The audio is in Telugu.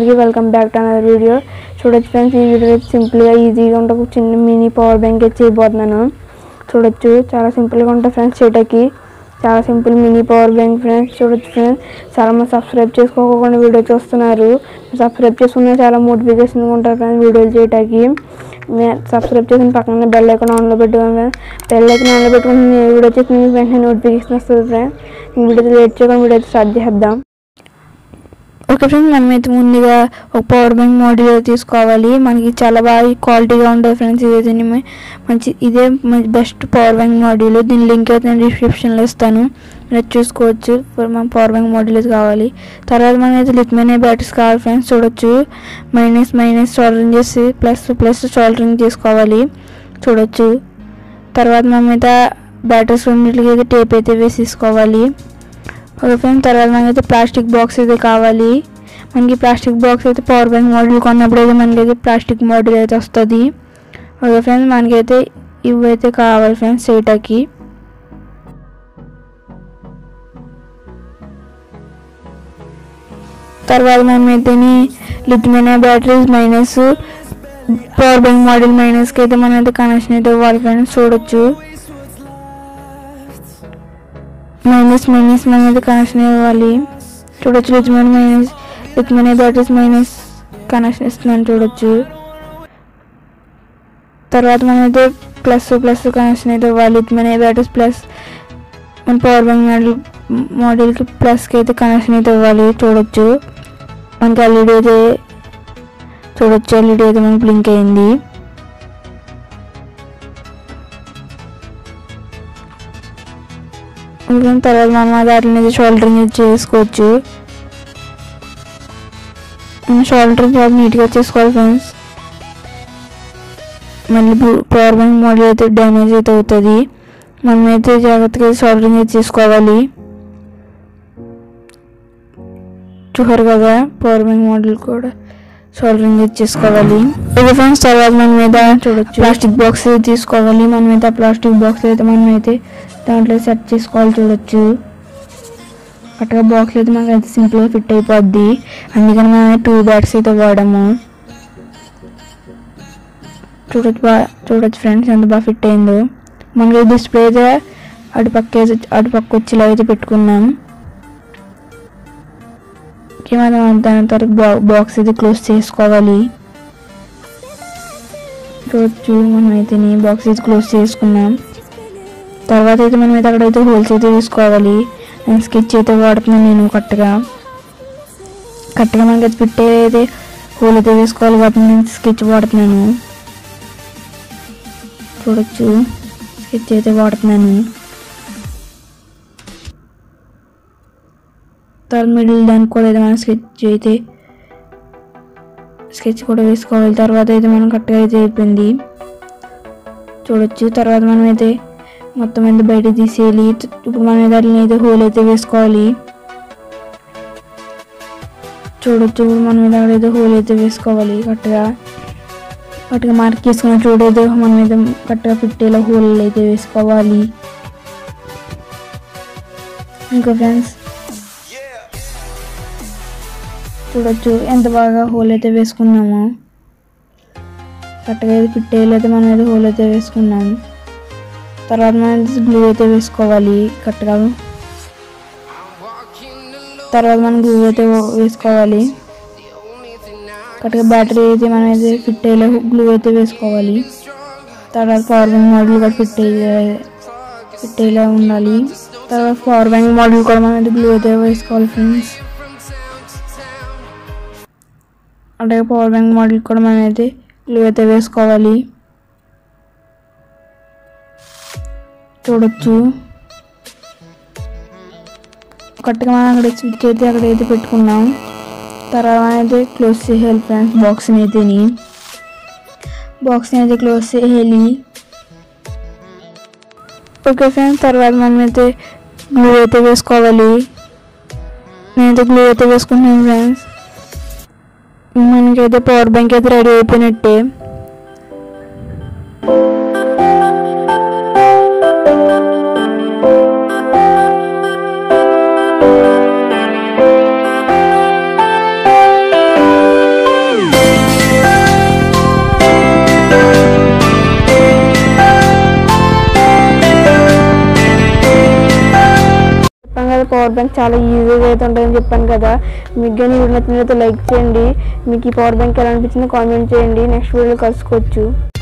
అందరికీ welcome back to another video చూడొచ్చు ఫ్రెండ్స్ ఈ వీడియో అయితే సింపుల్గా ఈజీగా ఉంటే ఒక చిన్న మినీ పవర్ బ్యాంక్ అయితే చేయబోతున్నాను చూడొచ్చు చాలా సింపుల్గా ఉంటుంది ఫ్రెండ్స్ చేయటానికి చాలా simple mini power bank friends చూడొచ్చు ఫ్రెండ్స్ చాలా మంది సబ్స్క్రైబ్ చేసుకోకుండా వీడియో చూస్తున్నారు సబ్స్క్రైబ్ చేసుకున్న చాలా మోటిఫికేషన్ ఉంటుంది ఫ్రెండ్స్ వీడియోలు చేయటానికి సబ్స్క్రైబ్ చేసిన పక్కన బెల్ ఐకాన్ ఆన్లో పెట్టుకోండి బెల్ ఐకాన్ ఆన్లో పెట్టుకుని నేను వీడియో చేసి మీకు వెంటనే నోటిఫికేషన్ వస్తుంది ఫ్రెండ్స్ ఈ వీడియో లేట్ చేయకుండా వీడియో అయితే స్టార్ట్ చేద్దాం ఓకే ఫ్రెండ్స్ మనమైతే ముందుగా ఒక పవర్ బ్యాంక్ మోడల్ తీసుకోవాలి మనకి చాలా బాగా క్వాలిటీగా ఉంటుంది ఫ్రెండ్స్ ఇదైతే ని- మంచి ఇదే మంచి బెస్ట్ పవర్ బ్యాంక్ మోడల్ దీని లింక్ అయితే నేను డిస్క్రిప్షన్లో ఇస్తాను మీరు అది చూసుకోవచ్చు ఫర్ మన పవర్ బ్యాంక్ మోడల్ అయితే కావాలి తర్వాత మనమైతే లిక్మెన్ బ్యాటరీస్ కావాలి ఫ్రెండ్స్ చూడొచ్చు మైనస్ మైనస్ సోల్డరింగ్ చేసి ప్లస్ ప్లస్ సోల్డరింగ్ చేసుకోవాలి చూడొచ్చు తర్వాత మనమైతే బ్యాటరీస్ రెండింటికి అయితే టేప్ అయితే వేసి తీసుకోవాలి ఓకే ఫ్రెండ్స్ తర్వాత మనకైతే ప్లాస్టిక్ బాక్స్ అయితే కావాలి మనకి ప్లాస్టిక్ బాక్స్ అయితే పవర్ బ్యాంక్ మోడల్ కొన్నప్పుడు అయితే మనకైతే ప్లాస్టిక్ మోడల్ అయితే వస్తుంది ఓకే ఫ్రెండ్స్ మనకైతే ఇవి అయితే కావాలి ఫ్రెండ్స్ చేయటానికి తర్వాత మనమైతే lithium batteries minus power bank model మైనస్కి అయితే మనం అయితే కనెక్షన్ అయితే ఇవ్వాలి ఫ్రెండ్స్ చూడొచ్చు మైనస్ మైనస్ మనం అయితే కనెక్షన్ ఇవ్వాలి చూడొచ్చు lithium minus lithium batteries minus connection ఇస్తున్నాను చూడొచ్చు తర్వాత మనమైతే ప్లస్ ప్లస్ కనెక్షన్ అయితే ఇవ్వాలి లిథియమ్ బ్యాటరీస్ ప్లస్ మన పవర్ బ్యాంక్ మోడల్ మోడల్కి ప్లస్కి అయితే కనెక్షన్ అయితే ఇవ్వాలి చూడొచ్చు మనకి ఎల్ఈడి అయితే చూడొచ్చు ఎల్ఈడి అయితే మనకి బ్లింక్ అయింది ఇంకా తర్వాత మనం దాంట్లో అయితే షోల్డరింగ్ చేసుకోవచ్చు షోల్డరింగ్ చాలా నీట్గా చేసుకోవాలి ఫ్రెండ్స్ మళ్ళీ పవర్ బ్యాంక్ మోడల్ అయితే డ్యామేజ్ అయితే అవుతుంది మనమైతే జాగ్రత్తగా షోల్డరింగ్ అయితే చేసుకోవాలి చూసారు కదా పవర్ బ్యాంక్ మోడల్ కూడా షోల్డరింగ్ అయితే చేసుకోవాలి ఇది ఫ్రెండ్స్ తర్వాత మన మీద చూడొచ్చు ప్లాస్టిక్ బాక్స్ తీసుకోవాలి మన మీద ప్లాస్టిక్ బాక్స్ అయితే మనం అయితే దాంట్లో సెట్ చేసుకోవాలి చూడొచ్చు కరెక్ట్గా బాక్స్ అయితే మనకి అయితే సింపుల్గా ఫిట్ అయిపోద్ది అందుకని మనం టూ బ్యాట్స్ అయితే వాడాము చూడొచ్చు బా చూడొచ్చు ఫ్రెండ్స్ ఎంత బాగా ఫిట్ అయిందో మనకి డిస్ప్లే అయితే అటు పక్క అయితే- అటు పక్క వచ్చేలా అయితే పెట్టుకున్నాం ఓకే మనం దాని తర్వాత బా- బాక్స్ అయితే క్లోజ్ చేసుకోవాలి చూడొచ్చు మనం అయితే బాక్స్ అయితే క్లోజ్ చేసుకున్నాం తర్వాత అయితే మనం అయితే అక్కడైతే హోల్స్ అయితే తీసుకోవాలి నేను స్కెచ్ అయితే వాడుతున్నాను నేను కరెక్ట్గా కరెక్ట్గా మనకి అయితే పెట్టే అయితే హోల్ అయితే వేసుకోవాలి కాబట్టి నేను స్కెచ్ వాడుతున్నాను చూడొచ్చు స్కెచ్ అయితే వాడుతున్నాను తర్వాత మిడిల్ దానికి కూడా అయితే మనం స్కెచ్ అయితే స్కెచ్ కూడా వేసుకోవాలి తర్వాత అయితే మనం కరెక్ట్గా అయితే అయిపోయింది చూడొచ్చు తర్వాత మనం అయితే మొత్తం అయితే బయట తీసేయాలి ఇప్పుడు మనం అయితే అట్లనే అయితే హోల్ అయితే వేసుకోవాలి చూడొచ్చు ఇప్పుడు మనం అయితే అక్కడైతే హోల్ అయితే వేసుకోవాలి కరెక్ట్గా కరెక్ట్గా మార్క్ చేసుకున్న చూడైతే మనం అయితే కరెక్ట్గా ఫిట్టేలా హోల్ అయితే వేసుకోవాలి ఇంకా ఫ్రెండ్స్ చూడొచ్చు ఎంత బాగా హోల్ అయితే వేసుకున్నామో కరెక్ట్గా అయితే ఫిట్ అయితే మనం అయితే హోల్ అయితే వేసుకున్నాము తర్వాత మనం గ్లూ అయితే వేసుకోవాలి కరెక్ట్గా తర్వాత మనం గ్లూ అయితే వేసుకోవాలి కరెక్ట్గా బ్యాటరీ అయితే మనం అయితే ఫిట్ అయ్యేలా గ్లూ అయితే వేసుకోవాలి తర్వాత పవర్ బ్యాంక్ మోడల్ కూడా ఫిట్ అయ్యే ఫిట్ అయ్యేలా ఉండాలి తర్వాత పవర్ బ్యాంక్ మోడల్ కూడా మనం అయితే గ్లూ అయితే వేసుకోవాలి ఫ్రెండ్స్ అలాగే పవర్ బ్యాంక్ మోడల్ కూడా మనం అయితే గ్లూ అయితే వేసుకోవాలి చూడొచ్చు కరెక్ట్గా మనం అక్కడ స్విచ్ అయితే అక్కడ అయితే పెట్టుకున్నాం తర్వాత అయితే క్లోజ్ చేయాలి ఫ్రెండ్స్ బాక్స్ని అయితేని బాక్స్ని అయితే క్లోజ్ చేయాలి ఓకే ఫ్రెండ్స్ తర్వాత మనం అయితే గ్లూ అయితే వేసుకోవాలి నేనైతే గ్లూ అయితే వేసుకుంటున్నాను ఫ్రెండ్స్ మనకైతే పవర్ బ్యాంక్ అయితే రెడీ అయిపోయినట్టే కదా పవర్ బ్యాంక్ చాలా ఈజీగా అయితే ఉంటుందని చెప్పాను కదా మీకు కానీ వీడియో నచ్చినట్లయితే లైక్ చేయండి మీకు ఈ పవర్ బ్యాంక్ ఎలా అనిపించిందో కామెంట్ చేయండి నెక్స్ట్ వీడియోలో కలుసుకోవచ్చు